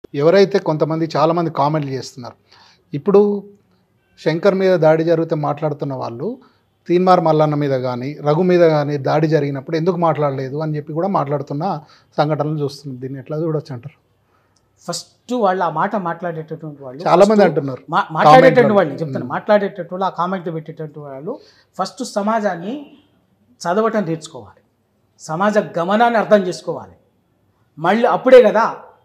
ఎవరైతే కొంతమంది చాలామంది కామెంట్లు చేస్తున్నారు ఇప్పుడు శంకర్ మీద దాడి జరిగితే మాట్లాడుతున్న వాళ్ళు తీన్మార్ మల్లన్న మీద కానీ రఘు మీద కానీ దాడి జరిగినప్పుడు ఎందుకు మాట్లాడలేదు అని చెప్పి కూడా మాట్లాడుతున్న సంఘటనలు చూస్తుంది దీన్ని ఎట్లా చూడొచ్చు అంటారు ఫస్ట్ వాళ్ళు ఆ మాట మాట్లాడేటటువంటి వాళ్ళు చాలా మంది first అంటున్నారు మా- మాట్లాడేటటువంటి వాళ్ళు Comment చెప్తాను మ్మ్. మాట్లాడేటటువంటి వాళ్ళు ఆ కామెంట్ పెట్టేటటువంటి వాళ్ళు ఫస్ట్ సమాజాన్ని చదవటం నేర్చుకోవాలి సమాజ గమనాన్ని అర్థం చేసుకోవాలి మళ్ళీ అప్పుడే కదా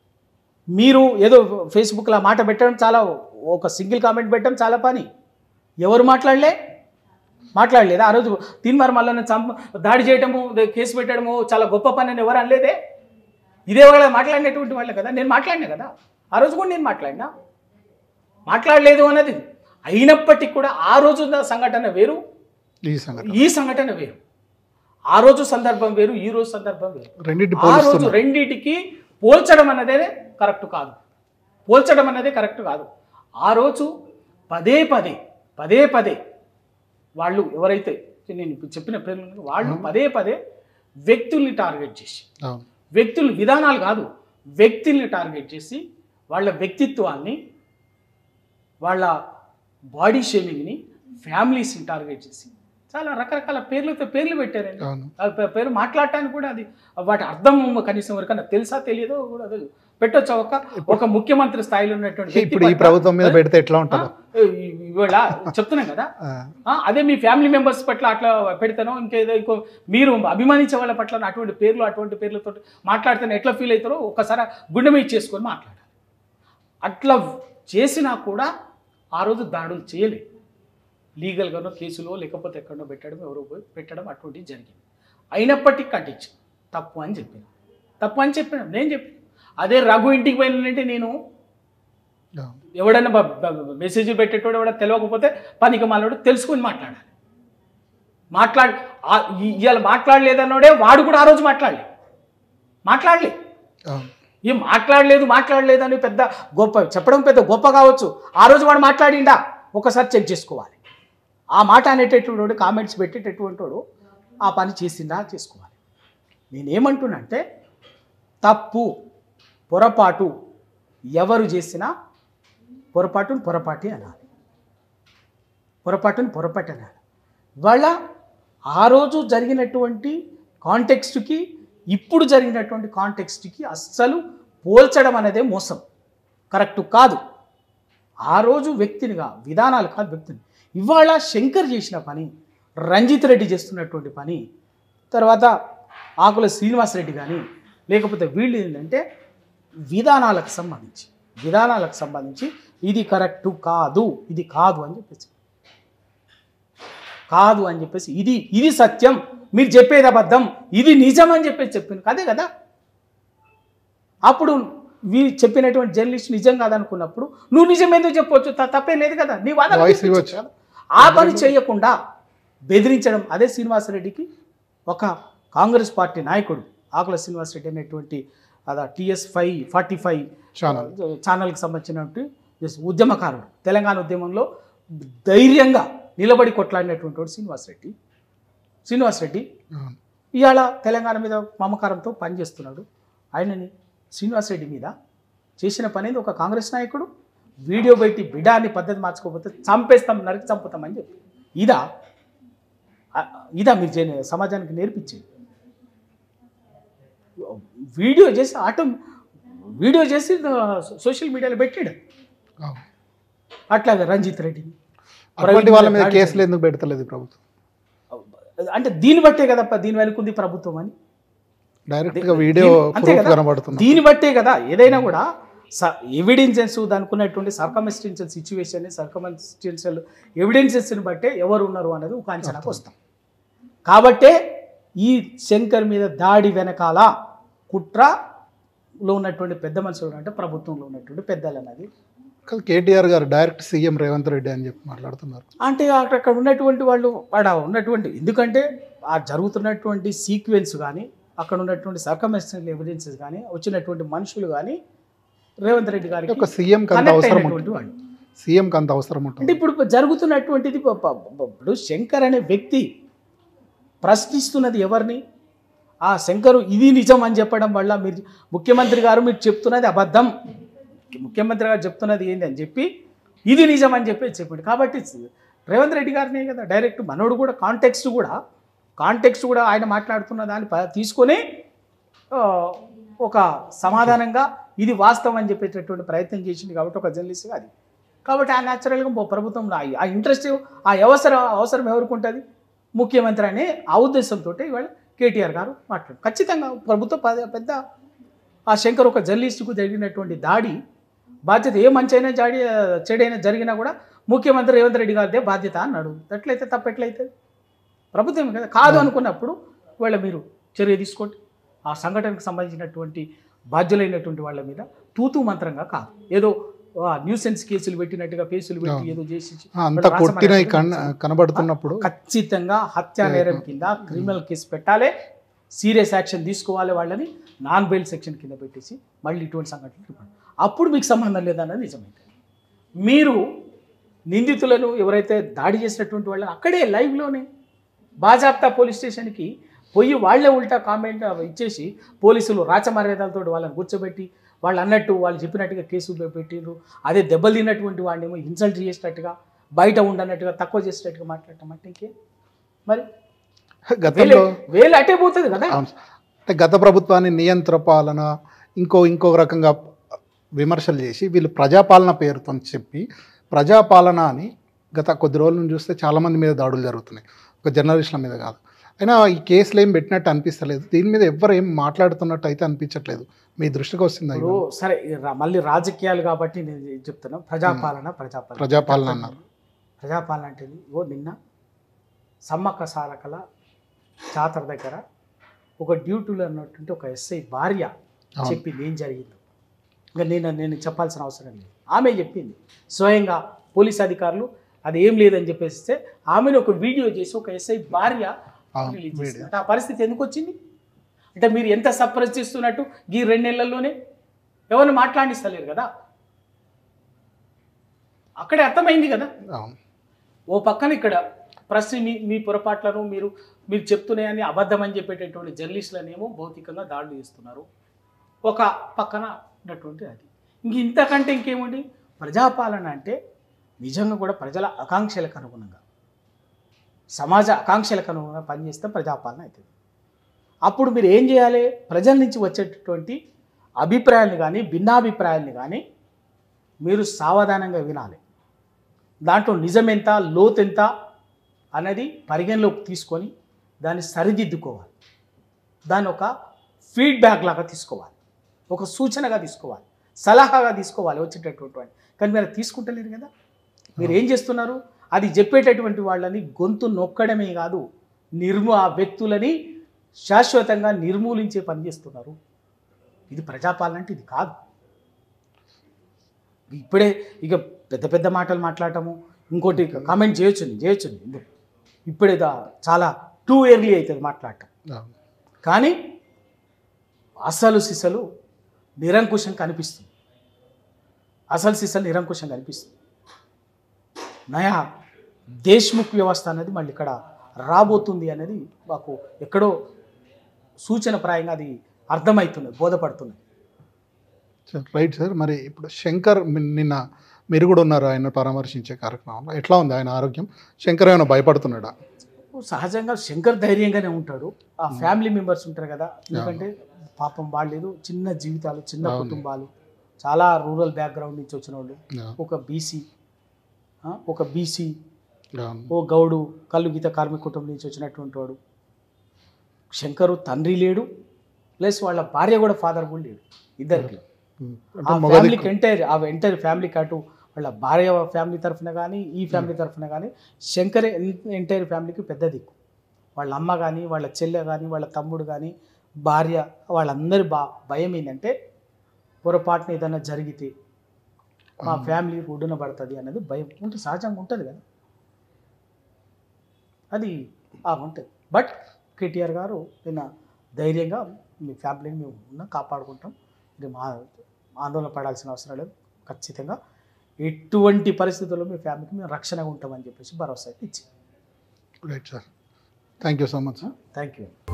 మీరు ఏదో ఫేస్బుక్లో ఆ మాట పెట్టడం చాలా ఒక సింగిల్ కామెంట్ పెట్టడం చాలా పని ఎవరు మాట్లాడలే మాట్లాడలేదు ఆ రోజు తీన్మార్ మల్లన్న చంప దాడి చేయటము కేసు పెట్టడము చాలా గొప్ప పని అని ఎవరు అనలేదే ఇదే వాళ్ళ మాట్లాడినటువంటి వాళ్ళే కదా నేను మాట్లాడినా కదా ఆ రోజు కూడా నేను మాట్లాడినా మాట్లాడలేదు అన్నది అయినప్పటికీ కూడా ఆ రోజు ఉన్న సంఘటన వేరు ఈ సంఘటన ఈ సంఘటన వేరు ఆ రోజు సందర్భం వేరు ఈ రోజు సందర్భం వేరు రెండింటి ఆ రోజు పోలుస్తున్నారు రెండిటికి పోల్చడం అన్నదే కరెక్ట్ కాదు పోల్చడం అన్నదే కరెక్ట్ కాదు ఆ రోజు పదే పదే పదే పదే వాళ్ళు ఎవరైతే నేను ఇప్పుడు చెప్పిన పేర్లు ఉన్నాయో, వాళ్ళు పదే పదే వ్యక్తుల్ని టార్గెట్ చేసి అవును. వ్యక్తులు విధానాలు కాదు వ్యక్తుల్ని టార్గెట్ చేసి వాళ్ళ వ్యక్తిత్వాన్ని వాళ్ళ బాడీ షేమింగ్ని ఫ్యామిలీస్ని టార్గెట్ చేసి చాలా రకరకాల పేర్లతో పేర్లు పెట్టారండి అవును ఆ పే- పేరు మాట్లాడటానికి కూడా అది వాటి అర్థం కనీసం వరకు తెలుసా తెలియదో కూడా తెలియదు పెట్టొచ్చా ఒక ఒక ముఖ్యమంత్రి స్థాయిలో ఉన్నటువంటి వ్యక్తి ఇప్పుడు ఈ పట్ల, ప్రభుత్వం మీద పెడితే ఎట్లా ఆ, ఉంటుందో ఈ- ఇవాళ చెప్తున్నాం కదా ఆ, ఆ, అదే మీ ఫ్యామిలీ మెంబర్స్ పట్ల అట్లా పెడతానో ఇంకేదో ఇంకో మీరు అభిమానించే వాళ్ళ పట్ల అటువంటి పేర్లు అటువంటి పేర్లతో మాట్లాడితేనే ఎట్లా ఫీల్ అవుతారో ఒకసారి గుండె మీద చేసుకొని మాట్లాడాలి అట్లా చేసినా కూడా ఆ రోజు దాడులు చేయలేదు లీగల్గానో కేసులో లేకపోతే ఎక్కడో పెట్టడం ఎవరో పోయి పెట్టడం అటువంటివి జరిగింది అయినప్పటికీ కట్టించు తప్పు అని చెప్పిన తప్పు అని చెప్పిన నేను చెప్పిన అదే రఘు ఇంటికి పోయినంటే నేను అవును. ఎవడన్నా బ- బ- మెసేజ్ పెట్టేటోడు ఎవడన్నా తెలియకపోతే పనికి మాలోడు తెలుసుకొని మాట్లాడాలి మాట్లాడి ఆ- ఇ- ఇవాళ మాట్లాడలేదన్నోడే వాడు కూడా ఆ రోజు మాట్లాడలే మాట్లాడలే అవును. ఏం మాట్లాడలేదు మాట్లాడలేదు అని పెద్ద గొప్ప చెప్పడం పెద్ద గొప్ప కావచ్చు ఆ రోజు వాడు మాట్లాడిండా ఒకసారి చెక్ చేసుకోవాలి ఆ మాట అనేటటువంటి వాడు కామెంట్స్ పెట్టేటటువంటి వాడు ఆ పని చేసిందా చేసుకోవాలి నేనేమంటున్నంటే తప్పు పొరపాటు ఎవరు చేసినా పొరపాటును పొరపాటి అనాలి పొరపాటును పొరపాటు అనాలి ఇవాళ ఆ రోజు జరిగినటువంటి కాంటెక్స్ట్కి ఇప్పుడు జరిగినటువంటి కాంటెక్స్ట్కి అస్సలు పోల్చడం అనేదే మోసం కరెక్ట్ కాదు ఆ రోజు వ్యక్తినిగా విధానాలు కాదు వ్యక్తిని ఇవాళ శంకర్ చేసిన పని రంజిత్ రెడ్డి చేస్తున్నటువంటి పని తర్వాత ఆకుల శ్రీనివాసరెడ్డి కానీ లేకపోతే వీళ్ళు ఏంటంటే విధానాలకు సంబంధించి విధానాలకు సంబంధించి ఇది కరెక్టు కాదు ఇది కాదు అని చెప్పేసి కాదు అని చెప్పేసి ఇది ఇది సత్యం మీరు చెప్పేది అబద్ధం ఇది నిజం అని చెప్పేసి చెప్పింది అదే కదా అప్పుడు వీ చెప్పినటువంటి జర్నలిస్ట్ నిజం కాదనుకున్నప్పుడు నువ్వు నిజం ఎందుకు చెప్పొచ్చు త- తప్పేం లేదు కదా నీ వాదన Voice వినిపించొచ్చు ఇవ్వచ్చు. కదా. ఆ పని చేయకుండా బెదిరించడం అదే శ్రీనివాసరెడ్డికి ఒక కాంగ్రెస్ పార్టీ నాయకుడు ఆకుల శ్రీనివాసరెడ్డి అనేటువంటి అదా TS five forty five channel ఛానల్కి సంబంధించినటువంటి జస్ట్ ఉద్యమకారుడు తెలంగాణ ఉద్యమంలో ధైర్యంగా నిలబడి కొట్లాడినటువంటి వాడు శ్రీనివాసరెడ్డి శ్రీనివాసరెడ్డి అవును. ఇవాళ తెలంగాణ మీద మమకారంతో పనిచేస్తున్నాడు ఆయనని శ్రీనివాసరెడ్డి మీద చేసిన పని ఏంది? ఒక కాంగ్రెస్ నాయకుడు వీడియో బయటి బిడాన్ని పద్ధతి మార్చుకోకపోతే చంపేస్తాం నరికి చంపుతామని చెప్పి ఇదా ఆ, ఇదా మీరు చేయని- సమాజానికి నేర్పించేది వీడియో చేసి ఆటో వీడియో చేసి సోషల్ మీడియాలో పెట్టాడు అవును. అట్లాగే రంజిత్ రెడ్డి అటువంటి వాళ్ళ మీద కేసులు ఎందుకు పెడతలేదు ఈ ప్రభుత్వం అంటే దీన్ని బట్టే కదప్ప దీని వెనుకుంది ప్రభుత్వం అని డైరెక్ట్ గా వీడియో అంతే ప్రూఫ్ కదా కనబడుతుంది దీన్ని బట్టే కదా ఏదైనా కూడా ఎవిడెన్సెస్ దానికి ఉన్నటువంటి సర్కమిస్టెన్షియల్ సిచ్యువేషన్ సర్కమిస్టెన్షియల్ ఎవిడెన్సెస్ని బట్టే ఎవరు ఉన్నారు అనేది ఒక అంచనాకు వస్తాం కాబట్టే ఈ శంకర్ మీద దాడి వెనకాల కుట్రలో ఉన్నటువంటి పెద్ద మనుషులు అంటే ప్రభుత్వంలో ఉన్నటువంటి పెద్దలు అన్నది కానీ కేటీఆర్ గారు డైరెక్ట్ సీఎం రేవంత్ రెడ్డి అని చెప్పి మాట్లాడుతున్నారు అంటే అక్కడ అక్కడ ఉన్నటువంటి వాళ్ళు ఆడ ఉన్నటువంటి ఎందుకంటే ఆ జరుగుతున్నటువంటి సీక్వెన్స్ కానీ అక్కడ ఉన్నటువంటి సర్కమిస్టెన్షియల్ ఎవిడెన్సెస్ కానీ వచ్చినటువంటి మనుషులు కానీ రేవంత్ రెడ్డి గారికి ఒక సీఎం అంత connect అవసరం అయినటువంటి ఉంటుంది వాళ్ళు సీఎం అంత అవసరం అంటే ఉంటుంది ఇప్పుడు జరుగుతున్నటువంటిది ప- ప- ప- ఇప్పుడు శంకర్ అనే వ్యక్తి ప్రశ్నిస్తున్నది ఎవరిని ఆ శంకరు ఇది నిజం అని చెప్పడం వల్ల మీరు ముఖ్యమంత్రి గారు మీరు చెప్తున్నది అబద్ధం ముఖ్యమంత్రి గారు చెప్తున్నది ఏంటి అని చెప్పి ఇది నిజం అని చెప్పి చెప్పిండు కాబట్టి రేవంత్ రెడ్డి గారినే కదా డైరెక్ట్ మనోడు కూడా కాంటెక్స్ట్ కూడా కాంటెక్స్ట్ కూడా ఆయన మాట్లాడుతున్న దాన్ని ప- తీసుకొని ఆ, ఒక సమాధానంగా ఇది వాస్తవం అని చెప్పేటటువంటి ప్రయత్నం చేసింది కాబట్టి ఒక జర్నలిస్ట్గా అది కాబట్టి ఆ న్యాచురల్గా ప్రభుత్వం ఆ ఇంట్రెస్ట్ ఆ అవసరం అవసరం ఎవరికి ఉంటుంది ముఖ్యమంత్రి అనే ఆ ఉద్దేశంతో ఇవాళ కేటీఆర్ గారు మాట్లాడు ఖచ్చితంగా ప్రభుత్వ పద- పెద్ద ఆ శంకర్ ఒక జర్నలిస్టుకు జరిగినటువంటి దాడి బాధ్యత ఏ మంచి అయినా జాడి చెడైనా జరిగినా కూడా ముఖ్యమంత్రి రేవంత్ రెడ్డి గారిదే బాధ్యత అన్నాడు అట్లయితే తప్పెట్లయితే ప్రభుత్వం కదా కాదు అనుకున్నప్పుడు ఇవాళ మీరు చర్య తీసుకోండి ఆ సంఘటనకు సంబంధించినటువంటి బాధ్యులైనటువంటి వాళ్ళ మీద తూతూ మంత్రంగా కాదు ఏదో న్యూసెన్స్ కేసులు పెట్టినట్టుగా కేసులు పెట్టి అవును. ఏదో చేసి ఆ, అంత కొట్టినవి కన్ కనబడుతున్నప్పుడు ఖచ్చితంగా హత్యా నేరం కింద క్రిమినల్ కేసు పెట్టాలి సీరియస్ యాక్షన్ తీసుకోవాలి వాళ్ళని నాన్ బెయిల్ సెక్షన్ కింద పెట్టేసి మళ్ళీ ఇటువంటి సంఘటనలు ఇవ్వండి. అప్పుడు మీకు సంబంధం లేదన్నది నిజమైతే మీరు నిందితులను ఎవరైతే దాడి చేసినటువంటి వాళ్ళని అక్కడే లైవ్లోనే బాజాప్తా పోలీస్ స్టేషన్కి పోయి వాళ్ళే ఉల్టా కామెంట్ ఇచ్చేసి పోలీసులు రాచమర్యాదలతో వాళ్ళని కూర్చోబెట్టి వాళ్ళు అన్నట్టు వాళ్ళు చెప్పినట్టుగా కేసు పెట్టిండ్రు అదే దెబ్బలు తిన్నటువంటి వాడిని ఏమో ఇన్సల్ట్ చేసినట్టుగా బయట ఉండనట్టుగా తక్కువ చేసినట్టుగా మాట్లాడటం అంటే ఇంకే మరి గతంలో వేలు- వేలు అటే పోతుంది కదా అవును సార్. అంటే గత ప్రభుత్వాన్ని నియంత్ర పాలన ఇంకో ఇంకో రకంగా విమర్శలు చేసి వీళ్ళు ప్రజాపాలన పేరుతో చెప్పి ప్రజాపాలన అని గత కొద్ది రోజుల నుంచి చూస్తే చాలామంది మీద దాడులు జరుగుతున్నాయి ఒక జర్నలిస్టుల మీద కాదు అయినా ఈ కేసులు ఏం పెట్టినట్టు అనిపిస్తలేదు దీని మీద ఎవ్వరు ఏం మాట్లాడుతున్నట్టు అయితే అనిపించట్లేదు మీ దృష్టికి వస్తుంది ఇప్పుడు సరే ఈ రా- మళ్ళీ రాజకీయాలు కాబట్టి నేను ఇది చెప్తున్నా ప్రజాపాలన ప్రజాపాలన ప్రజాపాలన అన్నారు ప్రజాపాలన అంటే ఇది. ఓ నిన్న సమ్మక్క సారకల జాతర దగ్గర ఒక డ్యూటీలో ఉన్నటువంటి ఒక ఎస్ఐ భార్య అవును. చెప్పింది ఏం జరిగిందో ఇంకా నేను నేను చెప్పాల్సిన అవసరం లేదు ఆమె చెప్పింది స్వయంగా పోలీస్ అధికారులు అది ఏం లేదని చెప్పేస్తే ఆమెను ఒక వీడియో చేసి ఒక ఎస్ఐ భార్య అవును, రిలీజ్ వీడియో. చేసింది అంటే ఆ పరిస్థితి ఎందుకు వచ్చింది అంటే మీరు ఎంత సప్రెస్ చేస్తున్నట్టు ఈ రెండు నెలల్లోనే ఎవరిని మాట్లాడిస్తలేరు కదా అక్కడే అర్థమైంది కదా అవును ఓ పక్కన ఇక్కడ ప్రెస్ మీ మీ పొరపాట్లను మీరు మీరు చెప్తున్నాయని అబద్ధం అని చెప్పేటటువంటి జర్నలిస్టులనేమో భౌతికంగా దాడులు చేస్తున్నారు ఒక పక్కన ఉన్నటువంటి అది ఇంక ఇంతకంటే ఇంకేముంది ప్రజాపాలన అంటే నిజంగా కూడా ప్రజల ఆకాంక్షలకు అనుగుణంగా సమాజ ఆకాంక్షలకు అనుగుణంగా పనిచేస్తే ప్రజాపాలన అవుతుంది అప్పుడు మీరు ఏం చేయాలి ప్రజల నుంచి వచ్చేటటువంటి అభిప్రాయాలను కానీ భిన్నాభిప్రాయాలను కానీ మీరు సావధానంగా వినాలి దాంట్లో నిజమెంత లోతెంత అనేది పరిగణలోకి తీసుకొని దాన్ని సరిదిద్దుకోవాలి దాన్ని ఒక ఫీడ్బ్యాక్ లాగా తీసుకోవాలి ఒక సూచనగా తీసుకోవాలి సలహాగా తీసుకోవాలి వచ్చేటటువంటి వాడిని. కానీ మీరు అది తీసుకుంటలేరు కదా మీరు ఏం చేస్తున్నారు అది చెప్పేటటువంటి వాళ్ళని గొంతు నొక్కడమే కాదు నిర్ము ఆ వ్యక్తులని శాశ్వతంగా నిర్మూలించే పని చేస్తున్నారు ఇది ప్రజాపాలన అంటే ఇది కాదు ఇప్పుడే ఇక పెద్ద పెద్ద మాటలు మాట్లాడటము ఇంకోటి కామెంట్ చేయొచ్చు నేను, చేయొచ్చు నేను. ఎందుకు? ఇప్పుడే దా- చాలా టూ ఇయర్లీ అవుతుంది మాట్లాడటం అవును కానీ అసలు సిసలు నిరంకుశం కనిపిస్తుంది అసలు సిసలు నిరంకుశం కనిపిస్తుంది నయా దేశ్ముఖ్ వ్యవస్థ అనేది మళ్ళీ ఇక్కడ రాబోతుంది అనేది మాకు ఎక్కడో సూచన ప్రాయంగా అది అర్థమవుతుంది బోధపడుతుంది సార్ రైట్ సార్ మరి ఇప్పుడు శంకర్ మి- నిన్న మీరు కూడా ఉన్నారు ఆయన పరామర్శించే కార్యక్రమంలో ఎట్లా ఉంది ఆయన ఆరోగ్యం శంకర్ ఏమైనా భయపడుతున్నాడా సహజంగా శంకర్ ధైర్యంగానే ఉంటాడు ఆ ఫ్యామిలీ మెంబర్స్ ఉంటారు కదా ఎందుకంటే పాపం వాళ్ళు చిన్న జీవితాలు చిన్న అవును. కుటుంబాలు చాలా రూరల్ బ్యాక్గ్రౌండ్ నుంచి వచ్చిన వాళ్ళు అవును, ఒక బీసీ ఒక బీసీ అవును. ఓ గౌడు కళ్ళు గీత కార్మిక కుటుంబం నుంచి వచ్చినటువంటి వాడు శంకరు తండ్రి లేడు ప్లస్ వాళ్ళ భార్య కూడా ఫాదర్ కూడా లేడు ఇద్దరికి ఉమ్, ఆ అంటే మొగది ఫ్యామిలీకి ఎంటైర్ ఆ ఎంటైర్ ఫ్యామిలీకి అటు వాళ్ళ భార్య ఫ్యామిలీ తరఫున కానీ ఈ ఫ్యామిలీ తరఫున కానీ శంకర్ ఎంటైర్ ఫ్యామిలీకి పెద్ద దిక్కు వాళ్ళ అమ్మ కానీ వాళ్ళ చెల్లె కానీ వాళ్ళ తమ్ముడు కానీ భార్య వాళ్ళందరి బా భయం ఏంటంటే పొరపాటున ఏదైనా జరిగితే మా ఫ్యామిలీ ఒడ్డున పడుతుంది అనేది భయం ఉంటుంది సహజంగా ఉంటుంది కదా అది ఆ ఉంటుంది బట్ కేటీఆర్ గారు నిన్న ధైర్యంగా మీ ఫ్యామిలీని మేము ఉన్న కాపాడుకుంటాం ఇది మా ఆందోళన పడాల్సిన అవసరం లేదు ఖచ్చితంగా ఎటువంటి పరిస్థితుల్లో మీ ఫ్యామిలీకి మేము రక్షణగా ఉంటామని చెప్పేసి భరోసా అయితే ఇచ్చి right sir thank you so much sir thank you